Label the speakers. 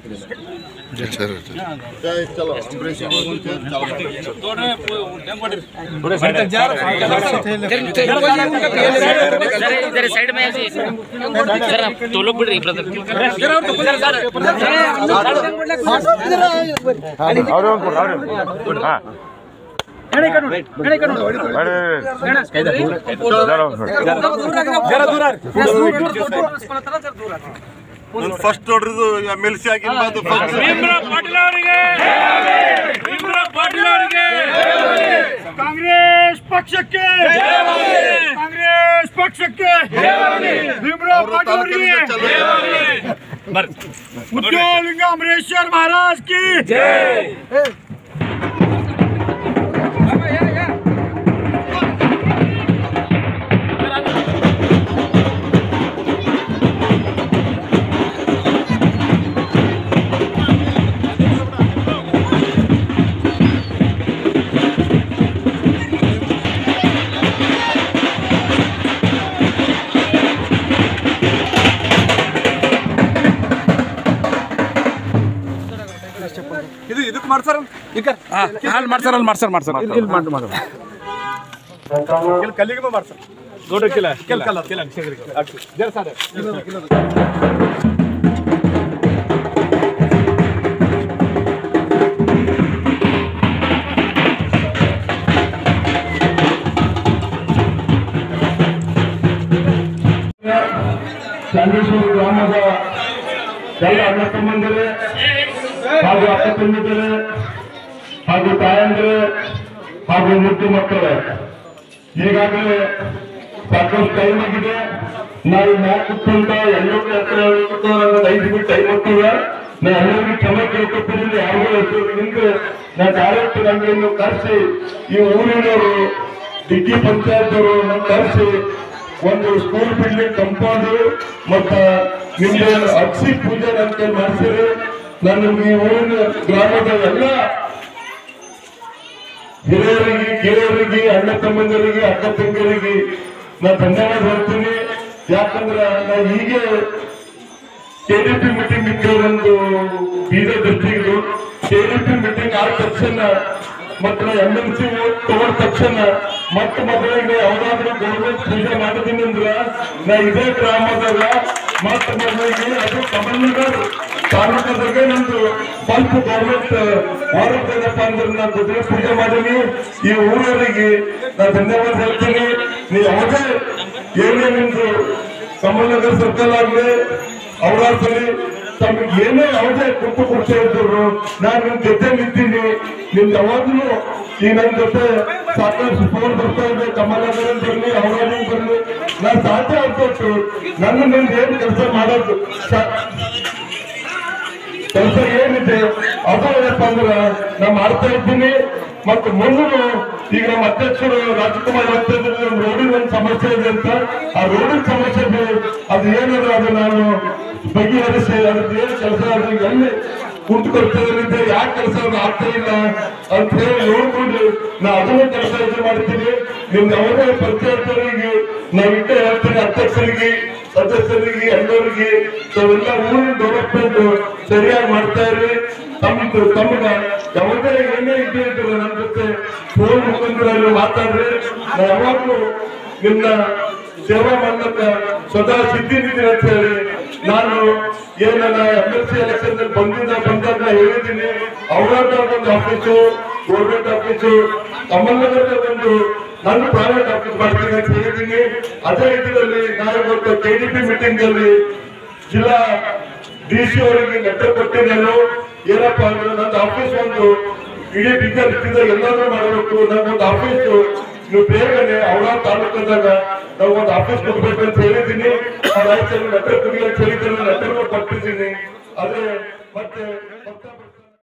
Speaker 1: ಮಾಡ್ತೀನಿ
Speaker 2: ಚಲೋ ಅಂಬರೀಷ್
Speaker 3: जरा साइड में ऐसे जरा तो लोग बिड़ रही ब्रदर
Speaker 2: ಫಸ್ಟ್ ನೋಡ್ರಿದು ಎಮ್ ಎಲ್ ಸಿ ಆಗಿರ್ಬಾರ್ದು ಫಸ್ಟ್
Speaker 4: ಪಾಟೀಲ್ ಅವರಿಗೆ ಭೀಮರಾವ್ ಪಾಟೀಲ್ ಅವರಿಗೆ ಕಾಂಗ್ರೆಸ್ ಪಕ್ಷಕ್ಕೆ ಕಾಂಗ್ರೆಸ್ ಪಕ್ಷಕ್ಕೆ ಭೀಮರಾವ್ ಪಾಟೀಲ್ ಅವರಿಗೆ ಮುದ್ದಲಿಂಗ ಅಮರೇಶ್ವರ್ ಮಹಾರಾಜ್ ಕಿ
Speaker 1: ಇದು ಇದಕ್ಕೆ ಮಾಡ್ಸಾರ ಈಗ ಅಲ್ಲಿ ಮಾಡ್ಸಾರ ಅಲ್ಲಿ ಮಾಡ್ಸಾರ ಮಾಡ್ಸಾರ ಇಲ್ಲಿ ಇಲ್ಲಿ ಮಾಡಿ ಮಾಡಿ ಇಲ್ಲಿ ಕಲ್ಲಿಗೂ ಮಾಡ್ಸಾರ ದೊಡ್ಡ ಕಿಲ ಕೆಲ್ ಕಲ್ಲ ಕಿಲ ಜರ ಸಾರೆ
Speaker 5: ಚಾಂದೇಶ್ವರ ಗ್ರಾಮದ ಎಲ್ಲ ಅಣ್ಣ ತಮ್ಮಂದಿರೇ ಹಾಗೂ ಅಕ್ಕ ತಂದಿದ್ದರೆ ಹಾಗೂ ತಾಯಂದಿರೇ ಹಾಗೂ ಮುದ್ದು ಮಕ್ಕಳೇ ಈಗಾಗಲೇ ಸಾಕಷ್ಟು ಟೈಮ್ ಆಗಿದೆ ನಾವು ಮ್ಯಾಕ್ ಕುತ್ಕೊಂಡ ಎಲ್ಲರಿಗೂ ಹತ್ರ ಹೇಳ್ಬಿಟ್ಟು ನನಗೆ ಐದು ಬಿಟ್ಟು ಟೈಮ್ ಆಗ್ತದೆ ನಾ ಎಲ್ಲರಿಗೂ ಕ್ಷಮೆ ಕೇಳ್ಕೊತೀನಿ ಯಾರಿಗೂ ಹೆಸರು ನಿಂತ್ರೆ ನಾ ಡೈರೆಕ್ಟ್ ನಮ್ಮನ್ನು ಕರೆಸಿ ಈ ಊರಿನವರು ಡಿಗ್ಗಿ ಪಂಚಾಯತ್ ಅವರು ನಮ್ಮ ಕರೆಸಿ ಒಂದು ಸ್ಕೂಲ್ ಬಿಲ್ಡಿಂಗ್ ಕಂಪೌಂಡ್ ಮತ್ತ ನಿಮ್ಗೆ ಅಕ್ಷಿ ಪೂಜೆ ಅಂತ ಮಾಡಿಸಿರಿ ನಾನು ಈ ಊರಿನ ಗ್ರಾಮದ ಎಲ್ಲ ಹಿರಿಯರಿಗೆ ಕಿರಿಯರಿಗೆ ಅಣ್ಣ ತಮ್ಮಂದರಿಗೆ ಅಕ್ಕ ತಂಗಿಯರಿಗೆ ನಾ ಧನ್ಯವಾದ ಹೇಳ್ತೀನಿ ಯಾಕಂದ್ರ ನಾ ಹೀಗೆ ಕೆಡಿಪಿ ಮೀಟಿಂಗ್ ಇತ್ತು ಒಂದು ಬೀದರ್ ಡಿಸ್ಟ್ರಿಕ್ಟ್ ಕೆಡಿಪಿ ಮೀಟಿಂಗ್ ಆದ ತಕ್ಷಣ ಮತ್ತು ಎಂ ಎಂ ಸಿ ತಗೊಂಡ ತಕ್ಷಣ ಮತ್ತೆ ಮೊದಲಿಗೆ ಯಾವ್ದಾದ್ರು ಗೌರ್ಮೆಂಟ್ ಪೂಜೆ ಮಾಡಿದೀನಿ ಅಂದ್ರ ನಾ ಇದೇ ಗ್ರಾಮದಾಗ ಮತ್ತೆ ಮೊದಲಿಗೆ ಅದು ಕಮಲ್ನಗರ್ ತಾಲೂಕದಾಗೆ ನಂದು ಸ್ವಲ್ಪ ಗೌರ್ಮೆಂಟ್ ಹೊರದೇನಪ್ಪ ಅಂದ್ರೆ ನಾ ಕುದುರೆ ಪೂಜೆ ಮಾಡೀನಿ ಈ ಊರವರಿಗೆ ನಾ ಧನ್ಯವಾದ ಹೇಳ್ತೀನಿ ನೀವು ಯಾವುದೇ ಏನೇ ನಿಮ್ದು ಕಮಲ್ನಗರ್ ಸರ್ಕಲ್ ಆಗ್ಲಿ ಅವರಾಸಲಿ ತಮ್ಗೆ ಏನೇ ಯಾವುದೇ ಕುಟ್ಟು ಕೊಡ್ತಾ ಇದ್ರು ನಾನು ನಿಮ್ ಜೊತೆ ನಿಂತೀನಿ ನಿಮ್ ಯಾವಾಗ್ಲೂ ಈ ನನ್ನ ಜೊತೆ ಸಾಕಷ್ಟು ಫೋನ್ ಬರ್ತಾ ಇದೆ ಕಮಲನಗರ ಬರಲಿ ಅವರಾಜ್ ಬರಲಿ ನಾನು ಸಾಧ್ಯ ಆಗ್ಬೇಕು ನನ್ನ ನಿಮ್ದು ಏನ್ ಕೆಲಸ ಮಾಡೋದು ಸಾ- ಕೆಲಸ ಏನಿದೆ ಅದು ಏನಪ್ಪ ಅಂದ್ರೆ ನಾ ಮಾಡ್ತಾ ಇದ್ದೀನಿ ಮತ್ತು ಮುಂದೂ ಈಗ ನಮ್ಮ ಅಧ್ಯಕ್ಷರು ರಾಜಕುಮಾರ್ ಹೇಳ್ತಾ ಇದ್ರು ನಮ್ಮ ರೋಡಿನ ಒಂದು ಸಮಸ್ಯೆ ಇದೆ ಅಂತ ಆ ರೋಡಿನ ಸಮಸ್ಯೆ ಇದೆ ಅದು ಏನಾದ್ರು ಅದು ನಾನು ಬಗೆಹರಿಸಿ ಅದ್ರದ್ದು ಏನು ಕೆಲಸ ಅದು ಎಲ್ಲಿ ಕುಂತು ಕೊಡ್ತಿದ್ರೆ ಯಾಕೆ ಕೆಲಸ ಆಗ್ತಾ ಇಲ್ಲ ಅಂತ ಹೇಳಿ ನೋಡ್ಕೊಂಡು ನಾ ಅದನ್ನು ಕೆಲಸ ಇದು ಮಾಡ್ತೀನಿ ನಿಮ್ಗೆ ಯಾವುದೇ ಪಂಚಾಯತ್ವರಿಗೆ ನಾವು ಇಟ್ಟೆ ಹೇಳ್ತೀನಿ ಅಧ್ಯಕ್ಷರಿಗೆ ಸದಸ್ಯರಿಗೆ ಎಲ್ಲರಿಗೆ ತಾವೆಲ್ಲ ಊರಿನ ಡೆವಲಪ್ಮೆಂಟ್ ಸರಿಯಾಗಿ ಮಾಡ್ತಾ ಇರ್ರಿ ತಮ್ಮದು ತಮ್ಮಗ ಯಾವುದೇ ಏನೇ ಇದ್ದೇ ಇದ್ರು ನನ್ನ ಜೊತೆ ಫೋನ್ ಮುಖಾಂತರ ಮಾತಾಡ್ರಿ ನಾ ಯಾವಾಗಲೂ ನಿನ್ನ ಸೇವಾ ಮಾಡ್ಲಕ್ಕ ಸದಾ ಸಿದ್ಧಿದ್ದೀನಿ ಅಂತ ಹೇಳಿ ನಾನು ಏನನ್ನ ಎಂ ಎಲ್ ಸಿ ಎಲೆಕ್ಷನ್ ಬಂದಿದ್ದ ಬಂದಾಗ ಹೇಳಿದ್ದೀನಿ ಅವರಾದ ಒಂದು ಆಫೀಸು ಗೌರ್ಮೆಂಟ್ ಆಫೀಸು ಕಮಲ್ನಗರದ ಒಂದು ನಾನು ಪ್ರೈವೇಟ್ ಆಫೀಸ್ ಮಾಡ್ತೀನಿ ಅಂತ ಹೇಳಿದ್ದೀನಿ ಅದೇ ರೀತಿಯಲ್ಲಿ ನಾನು ಇವತ್ತು ಕೆಡಿಪಿ ಮೀಟಿಂಗ್ ಅಲ್ಲಿ ಜಿಲ್ಲಾ ಡಿ ಸಿ ಅವರಿಗೆ ಲೆಟರ್ ಕೊಟ್ಟಿದ್ದೇನೆ ಏನಪ್ಪಾ ಅಂದ್ರೆ ನನ್ನ ಆಫೀಸ್ ಒಂದು ಇಡೀ ಬೀದರ್ ಜಿಲ್ಲೆ ಎಲ್ಲಾದ್ರೂ ಮಾಡಬೇಕು ನನ್ನೊಂದು ಆಫೀಸ್ ನೀವು ಬೇಗನೆ ಅವರ ತಾಲೂಕದಾಗ ನಾವು ಒಂದು ಆಫೀಸ್ ಕೊಡ್ಬೇಕು ಅಂತ ಹೇಳಿದ್ದೀನಿ ಆ ರೈತರು ಲೆಟರ್ ಕೊಡಿ ಅಂತ ಹೇಳಿದ್ದೀನಿ ಲೆಟರ್ ಕೊಟ್ಟಿದ್ದೀನಿ ಅದೇ ಮತ್ತೆ ಮತ್ತೆ